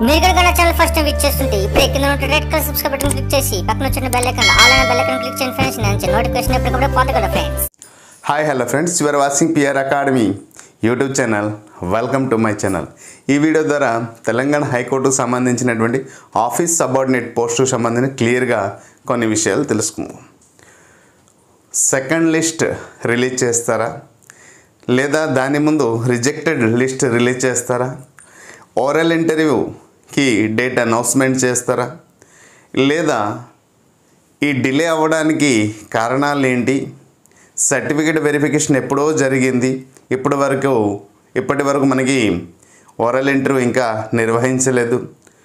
మీరు కనుక నా ఛానల్ ఫస్ట్ టైం విచ్ చేస్తుంటే ఇప్పుడు కింద ఉన్న red colour subscribe button click చేసి పక్కన వచ్చిన బెల్ ఐకాన్ ఆల్ అనే బెల్ ఐకాన్ క్లిక్ చేయండి ఫ్రెండ్స్ నేను నోటిఫికేషన్ ఎప్పటికప్పుడు పోతుంది కదా friends hi hello friends your watching PR academy YouTube channel welcome to my channel ఈ వీడియో ద్వారా తెలంగాణ హైకోర్టుకు సంబంధించినటువంటి ఆఫీస్ సబార్డినేట్ పోస్టుకు సంబంధించిన క్లియర్గా కొన్ని విషయాలు తెలుసుకుందాం సెకండ్ లిస్ట్ రిలీజ్ చేస్తారా లేదా దాని ముందు రిజెక్టెడ్ లిస్ట్ రిలీజ్ చేస్తారా ఓరల్ ఇంటర్వ్యూకి డేట్ అనౌన్స్మెంట్ చేస్తారా లేదా ఈ డిలే అవ్వడానికి కారణాలు ఏంటి సర్టిఫికేట్ వెరిఫికేషన్ ఎప్పుడో జరిగింది ఇప్పటి వరకు ఇప్పటి వరకు మనకి ఓరల్ ఇంటర్వ్యూ ఇంకా నిర్వహించలేదు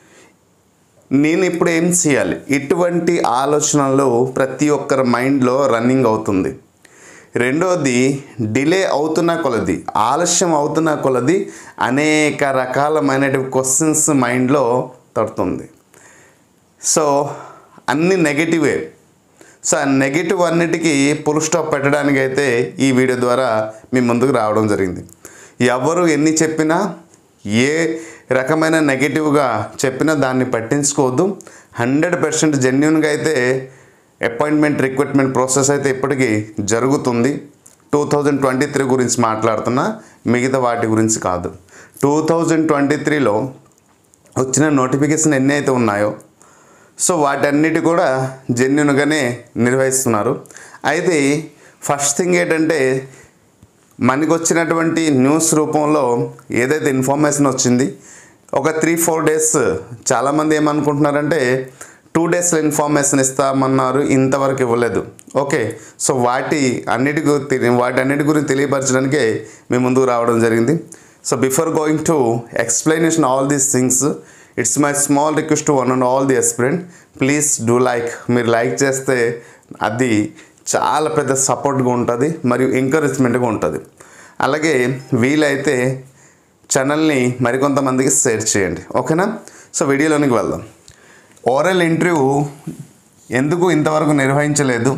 నేను ఇప్పుడు ఏం చేయాలి ఇటువంటి ఆలోచనలు ప్రతి ఒక్కరి మైండ్లో రన్నింగ్ అవుతుంది రెండోది డిలే అవుతున్న కొలది ఆలస్యం అవుతున్న కొలది అనేక రకాలమైనటువంటి క్వశ్చన్స్ మైండ్లో తడుతుంది సో అన్ని నెగిటివే సో ఆ నెగిటివ్ అన్నిటికీ పుల్ స్టాప్ పెట్టడానికి అయితే ఈ వీడియో ద్వారా మీ ముందుకు రావడం జరిగింది ఎవరు ఎన్ని చెప్పినా ఏ రకమైన నెగిటివ్గా చెప్పినా దాన్ని పట్టించుకోవద్దు హండ్రెడ్ పర్సెంట్ జెన్యున్గా అయితే అపాయింట్మెంట్ రిక్రూట్మెంట్ ప్రాసెస్ అయితే ఇప్పటికీ జరుగుతుంది టూ థౌజండ్ ట్వంటీ త్రీ గురించి మాట్లాడుతున్నా మిగతా వాటి గురించి కాదు టూ థౌజండ్ ట్వంటీ త్రీలో వచ్చిన నోటిఫికేషన్ ఎన్ని అయితే ఉన్నాయో సో వాటన్నిటి కూడా జెన్యున్గానే నిర్వహిస్తున్నారు అయితే ఫస్ట్ థింగ్ ఏంటంటే మనకు వచ్చినటువంటి న్యూస్ రూపంలో ఏదైతే ఇన్ఫర్మేషన్ వచ్చింది ఒక త్రీ ఫోర్ డేస్ చాలామంది ఏమనుకుంటున్నారంటే టూ డేస్లో ఇన్ఫర్మేషన్ ఇస్తామన్నారు ఇంతవరకు ఇవ్వలేదు ఓకే సో వాటి అన్నిటి గు- తెలి- వాటి అన్నిటి గురించి తెలియపరచడానికే మేము ముందుకు రావడం జరిగింది so before going to explanation all these things it's my small request to one and all the aspirant please do like మీరు లైక్ చేస్తే అది చాలా పెద్ద సపోర్ట్గా ఉంటుంది మరియు ఎంకరేజ్మెంట్గా ఉంటుంది అలాగే వీలైతే ఛానల్ని మరికొంతమందికి షేర్ చేయండి ఓకేనా సో వీడియోలోనికి వెళ్దాం ఓరల్ ఇంటర్వ్యూ ఎందుకు ఇంతవరకు నిర్వహించలేదు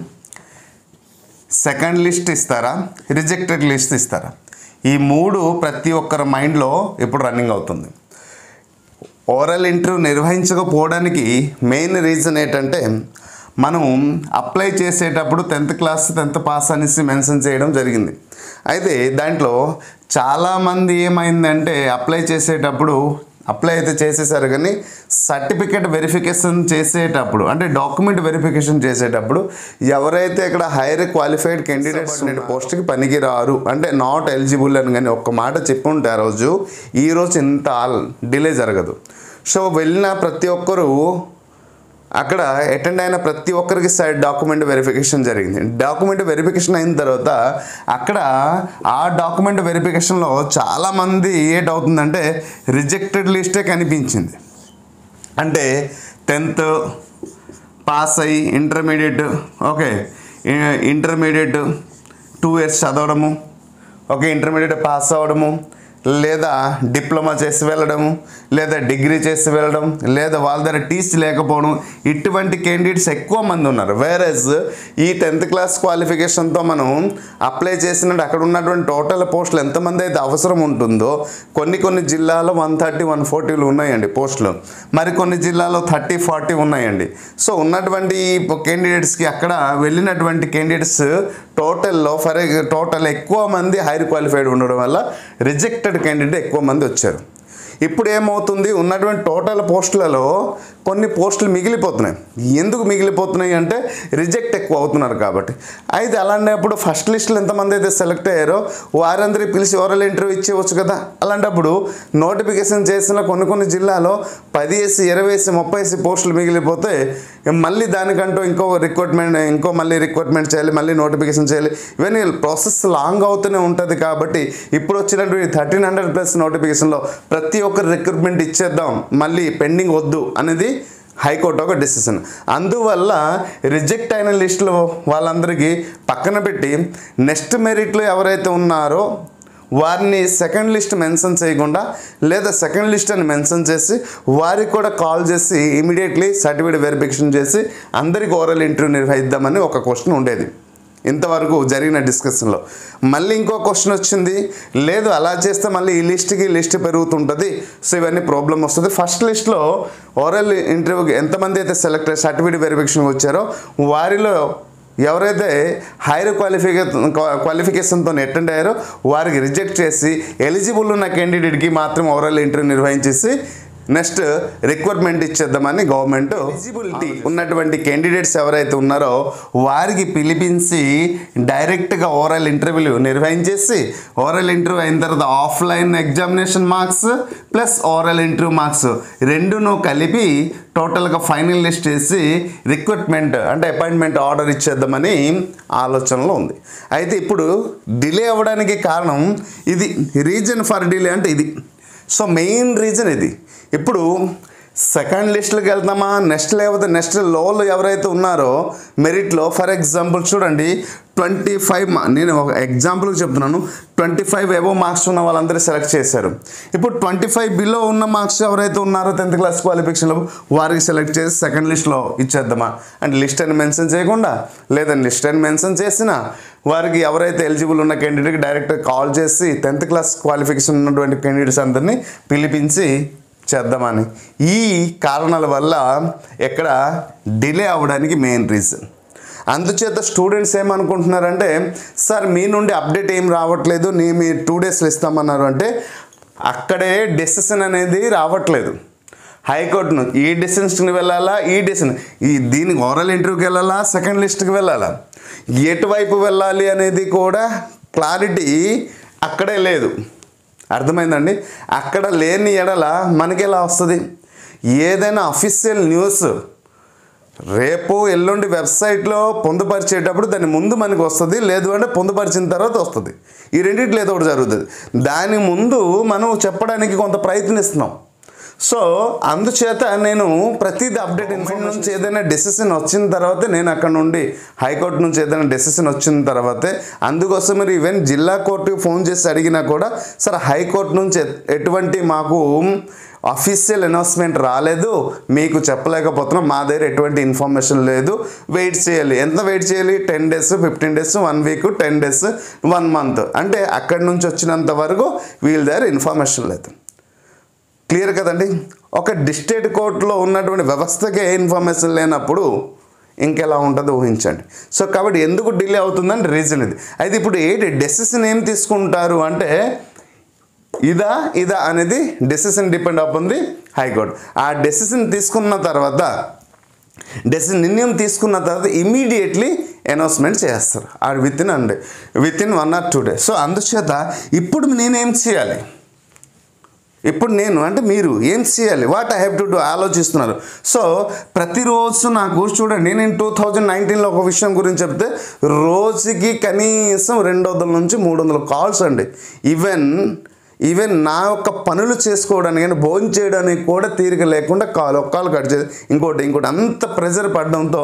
సెకండ్ లిస్ట్ ఇస్తారా రిజెక్టెడ్ లిస్ట్ ఇస్తారా ఈ మూడు ప్రతి ఒక్కరి మైండ్లో ఇప్పుడు రన్నింగ్ అవుతుంది ఓరల్ ఇంటర్వ్యూ నిర్వహించకపోవడానికి మెయిన్ రీజన్ ఏంటంటే మనం అప్లై చేసేటప్పుడు టెన్త్ క్లాస్ టెన్త్ పాస్ అనేసి మెన్షన్ చేయడం జరిగింది అయితే దాంట్లో చాలామంది ఏమైందంటే అప్లై చేసేటప్పుడు అప్లై అయితే చేసేసారు కానీ సర్టిఫికేట్ వెరిఫికేషన్ చేసేటప్పుడు అంటే డాక్యుమెంట్ వెరిఫికేషన్ చేసేటప్పుడు ఎవరైతే ఇక్కడ హైయర్ క్వాలిఫైడ్ క్యాండిడేట్స్ పోస్ట్కి పనికి రారు అంటే నాట్ ఎలిజిబుల్ అని కానీ ఒక్క మాట చెప్పుంటే ఆ రోజు ఈ రోజు ఇంత డిలే జరగదు సో వెళ్ళిన ప్రతి ఒక్కరూ అక్కడ అటెండ్ అయిన ప్రతి ఒక్కరికి సైడ్ డాక్యుమెంట్ వెరిఫికేషన్ జరిగింది డాక్యుమెంట్ వెరిఫికేషన్ అయిన తర్వాత అక్కడ ఆ డాక్యుమెంట్ వెరిఫికేషన్లో చాలామంది ఏటవుతుందంటే రిజెక్టెడ్ లిస్టే కనిపించింది అంటే టెన్త్ పాస్ అయ్యి intermediate okay intermediate two years చదవడము ఓకే ఇంటర్మీడియట్ పాస్ అవ్వడము లేదా డిప్లొమా చేసి వెళ్ళడము లేదా డిగ్రీ చేసి వెళ్ళడం లేదా వాళ్ళ దగ్గర టీసీ లేకపోవడం ఇటువంటి క్యాండిడేట్స్ ఎక్కువ మంది ఉన్నారు వేరేస్ ఈ టెన్త్ క్లాస్ క్వాలిఫికేషన్తో మనం అప్లై చేసినట్టు అక్కడ ఉన్నటువంటి టోటల్ పోస్టులు ఎంతమంది అయితే అవసరం ఉంటుందో కొన్ని కొన్ని జిల్లాలో వన్ థర్టీ వన్ ఫార్టీలు ఉన్నాయండి పోస్టులు మరి కొన్ని జిల్లాలో థర్టీ ఫార్టీ ఉన్నాయండి సో ఉన్నటువంటి క్యాండిడేట్స్కి అక్కడ వెళ్ళినటువంటి క్యాండిడేట్స్ టోటల్లో ఫర్ టోటల్ ఎక్కువ మంది హైర్ క్వాలిఫైడ్ ఉండడం వల్ల రిజెక్టెడ్ క్యాండిడేట్ ఎక్కువ మంది వచ్చారు ఇప్పుడు ఏమవుతుంది ఉన్నటువంటి టోటల్ పోస్టులలో కొన్ని పోస్టులు మిగిలిపోతున్నాయి ఎందుకు మిగిలిపోతున్నాయి అంటే రిజెక్ట్ ఎక్కువ అవుతున్నారు కాబట్టి అయితే అలాంటప్పుడు ఫస్ట్ లిస్టులో ఎంతమంది అయితే సెలెక్ట్ అయ్యారో వారందరికీ పిలిచి ఓరల్ ఇంటర్వ్యూ ఇచ్చేవచ్చు కదా అలాంటప్పుడు నోటిఫికేషన్ చేసిన కొన్ని కొన్ని జిల్లాలో పది వేసి ఇరవై వేసి ముప్పై వేసి పోస్టులు మిగిలిపోతే మళ్ళీ దానికంటూ ఇంకో రిక్రూట్మెంట్ ఇంకో మళ్ళీ రిక్రూట్మెంట్ చేయాలి మళ్ళీ నోటిఫికేషన్ చేయాలి ఇవన్నీ ప్రాసెస్ లాంగ్ అవుతూనే ఉంటుంది కాబట్టి ఇప్పుడు వచ్చినటువంటి థర్టీన్ హండ్రెడ్ ప్లస్ నోటిఫికేషన్లో ప్రతి ఒక్కరు రిక్రూట్మెంట్ ఇచ్చేద్దాం మళ్ళీ పెండింగ్ వద్దు అనేది హైకోర్టు ఒక డెసిషన్ అందువల్ల రిజెక్ట్ అయిన లిస్టులో వాళ్ళందరికీ పక్కన పెట్టి నెక్స్ట్ మెరిట్లో ఎవరైతే ఉన్నారో వారిని సెకండ్ లిస్ట్ మెన్షన్ చేయకుండా లేదా సెకండ్ లిస్ట్ అని మెన్షన్ చేసి వారికి కూడా కాల్ చేసి ఇమీడియట్లీ సర్టిఫికేట్ వెరిఫికేషన్ చేసి అందరికి ఓరల్ ఇంటర్వ్యూ నిర్వహిద్దామని ఒక క్వశ్చన్ ఉండేది ఇంతవరకు జరిగిన డిస్కషన్లో మళ్ళీ ఇంకో క్వశ్చన్ వచ్చింది లేదు అలా చేస్తే మళ్ళీ ఈ లిస్ట్కి లిస్ట్ పెరుగుతుంటుంది సో ఇవన్నీ ప్రాబ్లం వస్తుంది ఫస్ట్ లిస్ట్లో ఓరల్ ఇంటర్వ్యూకి ఎంతమంది అయితే సెలెక్ట్ సర్టిఫికేట్ వెరిఫికేషన్ వచ్చారో వారిలో ఎవరైతే హైయర్ క్వాలిఫికేషన్ క్వాలిఫికేషన్తో అటెండ్ అయ్యారో వారికి రిజెక్ట్ చేసి ఎలిజిబుల్ ఉన్న క్యాండిడేట్కి మాత్రం ఓవరాల్ ఇంటర్వ్యూ నిర్వహించేసి నెక్స్ట్ రిక్వైర్మెంట్ ఇచ్చేద్దామని గవర్నమెంట్ ఎలిజిబిలిటీ ఉన్నటువంటి క్యాండిడేట్స్ ఎవరైతే ఉన్నారో వారికి పిలిపించి డైరెక్ట్గా ఓరల్ ఇంటర్వ్యూలు నిర్వహించేసి ఓరల్ ఇంటర్వ్యూ అయిన తర్వాత offline examination marks plus oral interview marks రెండును కలిపి టోటల్గా ఫైనల్ లిస్ట్ చేసి రిక్రూట్మెంట్ అంటే అపాయింట్మెంట్ ఆర్డర్ ఇచ్చేద్దామని ఆలోచనలో ఉంది అయితే ఇప్పుడు డిలే అవ్వడానికి కారణం ఇది రీజన్ ఫర్ డిలే అంటే ఇది సో మెయిన్ రీజన్ ఇది ఇప్పుడు సెకండ్ లిస్ట్లోకి వెళ్తామా నెక్స్ట్ లేకపోతే నెక్స్ట్ లోలో ఎవరైతే ఉన్నారో మెరిట్లో ఫర్ ఎగ్జాంపుల్ చూడండి ట్వంటీ ఫైవ్ నేను ఒక ఎగ్జాంపుల్కి చెప్తున్నాను ట్వంటీ ఫైవ్ ఎబో మార్క్స్ ఉన్న వాళ్ళందరూ సెలెక్ట్ చేశారు ఇప్పుడు ట్వంటీ ఫైవ్ బిలో ఉన్న మార్క్స్ ఎవరైతే ఉన్నారో టెన్త్ క్లాస్ క్వాలిఫికేషన్లో వారికి సెలెక్ట్ చేసి సెకండ్ లిస్ట్లో ఇచ్చేద్దామా అంటే లిస్ట్ అని మెన్షన్ చేయకుండా లేదండి లిస్ట్ అని మెన్షన్ చేసినా వారికి ఎవరైతే ఎలిజిబుల్ ఉన్న క్యాండిడేట్కి డైరెక్ట్ కాల్ చేసి టెన్త్ క్లాస్ క్వాలిఫికేషన్ ఉన్నటువంటి క్యాండిడేట్స్ అందరినీ పిలిపించి చేద్దామని ఈ కారణాల వల్ల ఎక్కడ డిలే అవ్వడానికి మెయిన్ రీజన్ అందుచేత స్టూడెంట్స్ ఏమనుకుంటున్నారంటే సార్ మీ నుండి అప్డేట్ ఏం రావట్లేదు నీ మీ టూ డేస్లో ఇస్తామన్నారు అంటే అక్కడే డెసిషన్ అనేది రావట్లేదు హైకోర్టు నుంచి ఈ డెసిషన్స్కి వెళ్ళాలా ఈ డెసిషన్ ఈ దీనికి ఓరల్ ఇంటర్వ్యూకి వెళ్ళాలా సెకండ్ లిస్ట్కి వెళ్ళాలా ఎటువైపు వెళ్ళాలి అనేది కూడా క్లారిటీ అక్కడే లేదు అర్థమైందండి అక్కడ లేని ఎడల మనకి ఎలా వస్తుంది ఏదైనా అఫీషియల్ న్యూస్ రేపు ఎల్లుండి వెబ్సైట్లో పొందుపరిచేటప్పుడు దాని ముందు మనకి వస్తుంది లేదు అంటే పొందుపరిచిన తర్వాత వస్తుంది ఈ రెండింటిలో ఏదో ఒకటి జరుగుతుంది దాని ముందు మనం చెప్పడానికి కొంత ప్రయత్నిస్తున్నాం సో అందుచేత నేను ప్రతిదీ అప్డేట్ ఇన్ఫర్మేషన్ నుంచి ఏదైనా డెసిషన్ వచ్చిన తర్వాతే నేను అక్కడ నుండి హైకోర్టు నుంచి ఏదైనా డెసిషన్ వచ్చిన తర్వాతే అందుకోసం మీరు ఈవెన్ జిల్లా కోర్టుకి ఫోన్ చేసి అడిగినా కూడా సార్ హైకోర్టు నుంచి ఎ- ఎటువంటి మాకు అఫీషియల్ అనౌన్స్మెంట్ రాలేదు మీకు చెప్పలేకపోతున్నాం మా దగ్గర ఎటువంటి ఇన్ఫర్మేషన్ లేదు వెయిట్ చేయాలి ఎంత వెయిట్ చేయాలి ten days fifteen days one week ten days one month అంటే అక్కడి నుంచి వచ్చినంత వరకు వీళ్ళ దగ్గర ఇన్ఫర్మేషన్ లేదు క్లియర్ కదండి ఒక డిస్ట్రిక్ట్ కోర్టులో ఉన్నటువంటి వ్యవస్థకే ఇన్ఫర్మేషన్ లేనప్పుడు ఇంకెలా ఉంటుందో ఊహించండి సో కాబట్టి ఎందుకు డిలే అవుతుందని రీజన్ ఇది అయితే ఇప్పుడు ఏంటి డెసిషన్ ఏం తీసుకుంటారు అంటే ఇదా ఇదా అనేది డెసిషన్ డిపెండ్ అవుతుంది హైకోర్టు ఆ డెసిషన్ తీసుకున్న తర్వాత డెసిషన్ నిర్ణయం తీసుకున్న తర్వాత ఇమీడియట్లీ అనౌన్స్మెంట్ చేస్తారు ఆ within and within one or two days so అందుచేత ఇప్పుడు నేనేం చేయాలి ఇప్పుడు నేను అంటే మీరు ఏం చేయాలి what I have to do ఆలోచిస్తున్నారు సో ప్రతిరోజు నాకు చూడండి నేను టూ థౌజండ్ నైన్టీన్లో ఒక విషయం గురించి చెప్తే రోజుకి కనీసం రెండు వందల నుంచి మూడు వందల కాల్స్ అండి ఈవెన్ ఈవెన్ నా యొక్క పనులు చేసుకోవడానికి కానీ భోజనం చేయడానికి కూడా తీరిక లేకుండా కాల్ ఒక కాల్ కట్ చేసి ఇంకోటి ఇంకోటి అంత ప్రెజర్ పడడంతో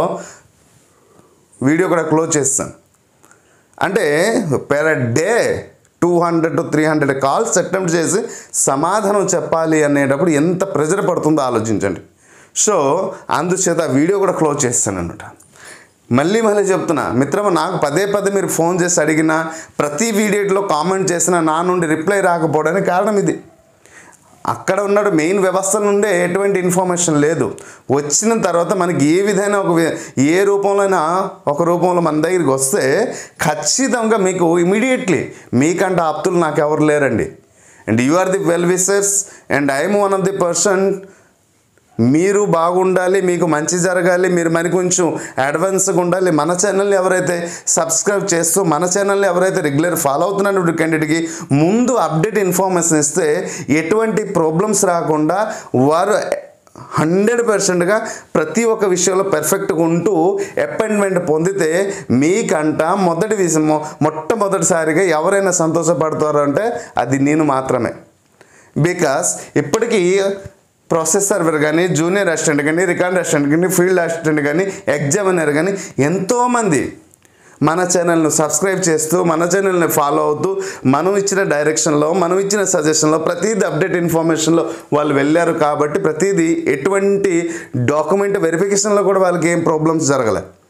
వీడియో కూడా క్లోజ్ చేస్తాను అంటే per day two hundred to three hundred calls attempt చేసి సమాధానం చెప్పాలి అనేటప్పుడు ఎంత ప్రెజర్ పడుతుందో ఆలోచించండి సో అందుచేత ఆ వీడియో కూడా క్లోజ్ చేస్తాను అనమాట మళ్ళీ మళ్ళీ చెప్తున్నా మిత్రమా నాకు పదే పదే మీరు ఫోన్ చేసి అడిగినా ప్రతి వీడియోలో కామెంట్ చేసినా నా నుండి రిప్లై రాకపోవడానికి కారణం ఇది అక్కడ ఉన్నాడు మెయిన్ వ్యవస్థ నుండే ఎటువంటి ఇన్ఫర్మేషన్ లేదు వచ్చిన తర్వాత మనకి ఏ విధమైన ఒక వి- ఏ రూపంలోనైనా ఒక రూపంలో మన దగ్గరికి వస్తే ఖచ్చితంగా మీకు ఇమీడియట్లీ మీకంటే ఆప్తులు నాకు ఎవరు లేరండి and you are the well wishers and I'm one of the person మీరు బాగుండాలి మీకు మంచి జరగాలి మీరు మరి కొంచెం అడ్వాన్స్గా ఉండాలి మన ఛానల్ని ఎవరైతే సబ్స్క్రైబ్ చేస్తూ మన ఛానల్ని ఎవరైతే రెగ్యులర్ ఫాలో అవుతున్నటువంటి క్యాండిడేట్కి ముందు అప్డేట్ ఇన్ఫర్మేషన్ ఇస్తే ఎటువంటి ప్రాబ్లమ్స్ రాకుండా వారు హండ్రెడ్ పర్సెంట్గా ప్రతి ఒక్క విషయంలో పర్ఫెక్ట్గా ఉంటూ అపాయింట్మెంట్ పొందితే మీకంట మొదటి విషయం మొట్టమొదటిసారిగా ఎవరైనా సంతోషపడతారు అంటే అది నేను మాత్రమే బికాస్ ఇప్పటికీ ప్రాసెస్ సర్వర్ కానీ జూనియర్ అసిస్టెంట్ కానీ రికార్డ్ అసిస్టెంట్ కానీ ఫీల్డ్ అసిస్టెంట్ కానీ ఎగ్జామినర్ కానీ ఎంతోమంది మన ఛానల్ను సబ్స్క్రైబ్ చేస్తూ మన ఛానల్ని ఫాలో అవుతూ మనం ఇచ్చిన డైరెక్షన్లో మనం ఇచ్చిన సజెషన్లో ప్రతిదీ అప్డేట్ ఇన్ఫర్మేషన్లో వాళ్ళు వెళ్ళారు కాబట్టి ప్రతిదీ ఎటువంటి డాక్యుమెంట్ వెరిఫికేషన్లో కూడా వాళ్ళకి ఏం ప్రాబ్లమ్స్ జరగలే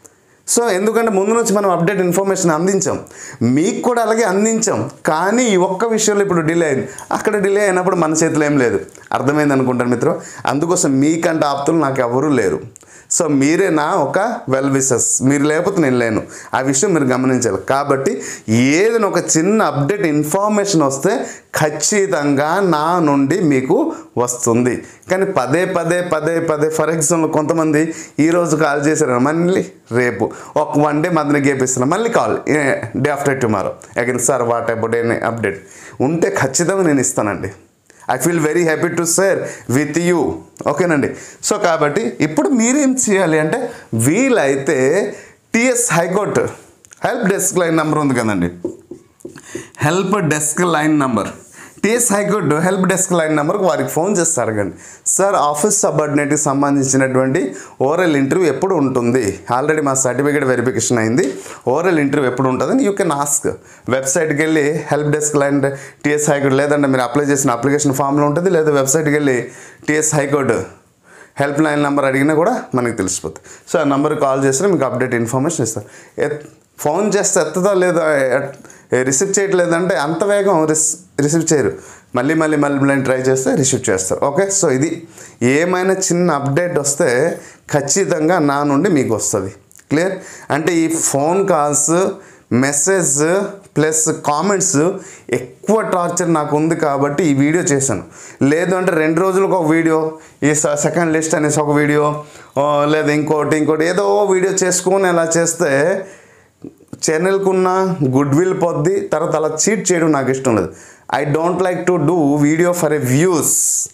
సో ఎందుకంటే ముందు నుంచి మనం అప్డేట్ ఇన్ఫర్మేషన్ అందించాం మీకు కూడా అలాగే అందించాం కానీ ఈ ఒక్క విషయంలో ఇప్పుడు డిలే అయింది అక్కడ డిలే అయినప్పుడు మన చేతిలో ఏం లేదు అర్థమైంది అనుకుంటాను మిత్రం అందుకోసం మీకంటే ఆప్తులు నాకు ఎవరూ లేరు సో మీరే నా ఒక వెల్ విషెస్ మీరు లేకపోతే నేను లేను ఆ విషయం మీరు గమనించాలి కాబట్టి ఏదైనా ఒక చిన్న అప్డేట్ ఇన్ఫర్మేషన్ వస్తే ఖచ్చితంగా నా నుండి మీకు వస్తుంది కానీ పదే పదే పదే పదే ఫర్ ఎగ్జాంపుల్ కొంతమంది ఈరోజు కాల్ చేశారు మళ్ళీ రేపు ఒక వన్ డే మధ్యన గేపిస్తున్నారు మళ్ళీ call day after tomorrow again sir what about any update ఉంటే ఖచ్చితంగా నేను ఇస్తానండి I feel very happy to share with you ఓకేనండి సో కాబట్టి ఇప్పుడు మీరేం చేయాలి అంటే వీలైతే TS high court help desk line number ఉంది కదండి help desk line number TS high court help desk line నెంబర్కి వారికి ఫోన్ చేసి అడగండి సార్ ఆఫీస్ సబార్డినేట్కి సంబంధించినటువంటి ఓరల్ ఇంటర్వ్యూ ఎప్పుడు ఉంటుంది ఆల్రెడీ మా సర్టిఫికేట్ వెరిఫికేషన్ అయింది ఓరల్ ఇంటర్వ్యూ ఎప్పుడు ఉంటుందని యూ కెన్ ఆస్క్ వెబ్సైట్కి వెళ్ళి help desk line TS high court లేదంటే మీరు అప్లై చేసిన అప్లికేషన్ ఫామ్లో ఉంటుంది లేదా వెబ్సైట్కి వెళ్ళి TS high court help line number అడిగినా కూడా మనకి తెలిసిపోతుంది సో ఆ నెంబర్కి కాల్ చేస్తే మీకు అప్డేట్ ఇన్ఫర్మేషన్ ఇస్తారు ఎత్ ఫోన్ చేస్తే ఎత్తదా లేదా ఎట్- రిసీవ్ చేయట్లేదంటే అంత వేగం రిస్ రిసీవ్ చేయరు మళ్ళీ మళ్ళీ మళ్ళీ మళ్ళీ ట్రై చేస్తే రిసీవ్ చేస్తారు ఓకే సో ఇది ఏమైనా చిన్న అప్డేట్ వస్తే ఖచ్చితంగా నా నుండి మీకు వస్తుంది క్లియర్ అంటే ఈ phone calls message plus comments ఎక్కువ టార్చర్ నాకు ఉంది కాబట్టి ఈ వీడియో చేశాను లేదు అంటే రెండు రోజులకు ఒక వీడియో ఈ సెకండ్ లిస్ట్ అనేసి ఒక వీడియో ఆ, లేదా ఇంకోటి ఇంకోటి ఏదో వీడియో చేసుకొని అలా చేస్తే ఛానల్కి ఉన్న గుడ్ విల్ పొద్ది తర్వాత అలా చీట్ చేయడం నాకు ఇష్టం లేదు I don't like to do video for a views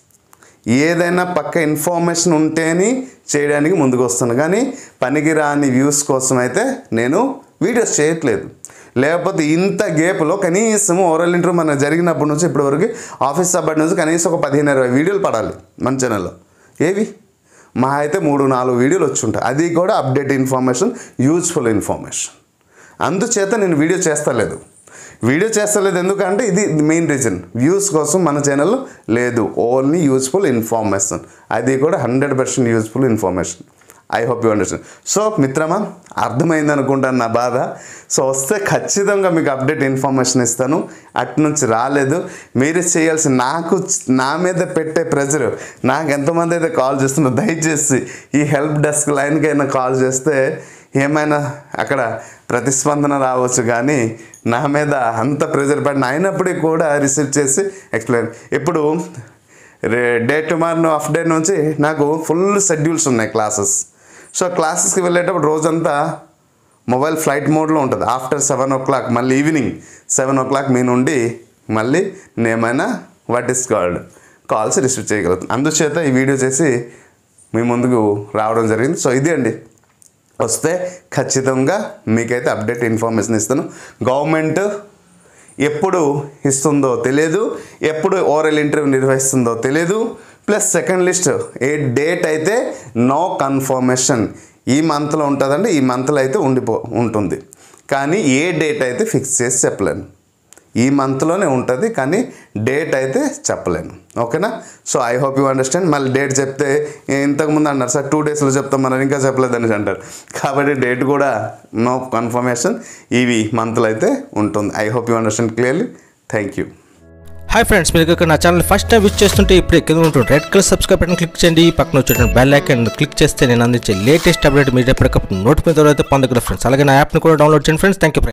ఏదైనా పక్క ఇన్ఫర్మేషన్ ఉంటేనే చేయడానికి ముందుకు వస్తాను కానీ పనికి రాని వ్యూస్ కోసం అయితే నేను వీడియోస్ చేయట్లేదు లేకపోతే ఇంత గేప్లో కనీసం ఓరల్ ఇంటర్వ్యూ మన జరిగినప్పటి నుంచి ఇప్పటివరకు ఆఫీస్ సబ్బటి నుంచి కనీసం ఒక పదిహేను ఇరవై వీడియోలు పడాలి మన ఛానల్లో ఏవి మా అయితే మూడు నాలుగు వీడియోలు వచ్చి ఉంటాయి అది కూడా అప్డేట్ ఇన్ఫర్మేషన్ యూజ్ఫుల్ ఇన్ఫర్మేషన్ అందుచేత నేను వీడియో చేస్తలేదు వీడియో చేస్తలేదు ఎందుకంటే ఇది మెయిన్ రీజన్ వ్యూస్ కోసం మన ఛానల్ లేదు ఓన్లీ యూజ్ఫుల్ ఇన్ఫర్మేషన్ అది కూడా hundred percent useful information I hope you understand so మిత్రమా అర్థమైంది అనుకుంటాను నా బాధ సో వస్తే ఖచ్చితంగా మీకు అప్డేట్ ఇన్ఫర్మేషన్ ఇస్తాను అటు నుంచి రాలేదు మీరు చేయాల్సిన నాకు నా మీద పెట్టే ప్రెజర్ నాకు ఎంతమంది అయితే కాల్ చేస్తున్నారో దయచేసి ఈ హెల్ప్ డెస్క్ లైన్కైనా కాల్ చేస్తే ఏమైనా అక్కడ ప్రతిస్పందన రావచ్చు కానీ నా మీద అంత ప్రెజర్ పడిన అయినప్పటికీ కూడా రిసీవ్ చేసి ఎక్స్ప్లెయిన్ ఇప్పుడు రే డే టుమారో హాఫ్ డే నుంచి నాకు ఫుల్ షెడ్యూల్స్ ఉన్నాయి క్లాసెస్ సో క్లాసెస్కి వెళ్ళేటప్పుడు రోజంతా మొబైల్ ఫ్లైట్ మోడ్లో ఉంటుంది ఆఫ్టర్ సెవెన్ ఓ క్లాక్ మళ్ళీ ఈవినింగ్ సెవెన్ ఓ క్లాక్ మీ నుండి మళ్ళీ నేమైనా what is called calls receive చేయగలుగుతాను అందుచేత ఈ వీడియో చేసి మీ ముందుకు రావడం జరిగింది సో ఇది అండి వస్తే ఖచ్చితంగా మీకైతే అప్డేట్ ఇన్ఫర్మేషన్ ఇస్తాను గవర్నమెంట్ ఎప్పుడు ఇస్తుందో తెలియదు ఎప్పుడు ఓరల్ ఇంటర్వ్యూ నిర్వహిస్తుందో తెలియదు ప్లస్ సెకండ్ లిస్ట్ ఏ డేట్ అయితే నో కన్ఫర్మేషన్ ఈ మంత్లో ఉంటుందండి ఈ మంత్లో అయితే ఉండిపో ఉంటుంది కానీ ఏ డేట్ అయితే ఫిక్స్ చేసి చెప్పలేను ఈ మంత్లోనే ఉంటుంది కానీ డేట్ అయితే చెప్పలేను ఓకేనా so I hope you understand మళ్ళీ డేట్ చెప్తే ఇంతకుముందు అన్నారు సార్ టూ డేస్లో చెప్తాం మనం ఇంకా చెప్పలేదని అంటారు కాబట్టి డేట్ కూడా నో కన్ఫర్మేషన్ ఇవి మంత్లో అయితే ఉంటుంది I hope you understand clearly thank you hi friends మీరు ఇక్కడ నా ఛానల్ ఫస్ట్ టైం విచ్ చేస్తుంటే ఇప్పుడు కింద ఉంటుంది red colour subscribe button click చేయండి పక్కన వచ్చే బెల్ ఐకాన్ క్లిక్ చేస్తే నేను అందించే లేటెస్ట్ అప్డేట్ మీరు ఎప్పటికప్పుడు నోటిఫికేషన్ అయితే పొందగలరు ఫ్రెండ్స్ అలాగే నా యాప్ని కూడా డౌన్లోడ్ చేయండి ఫ్రెండ్స్ థ్యాంక్ యూ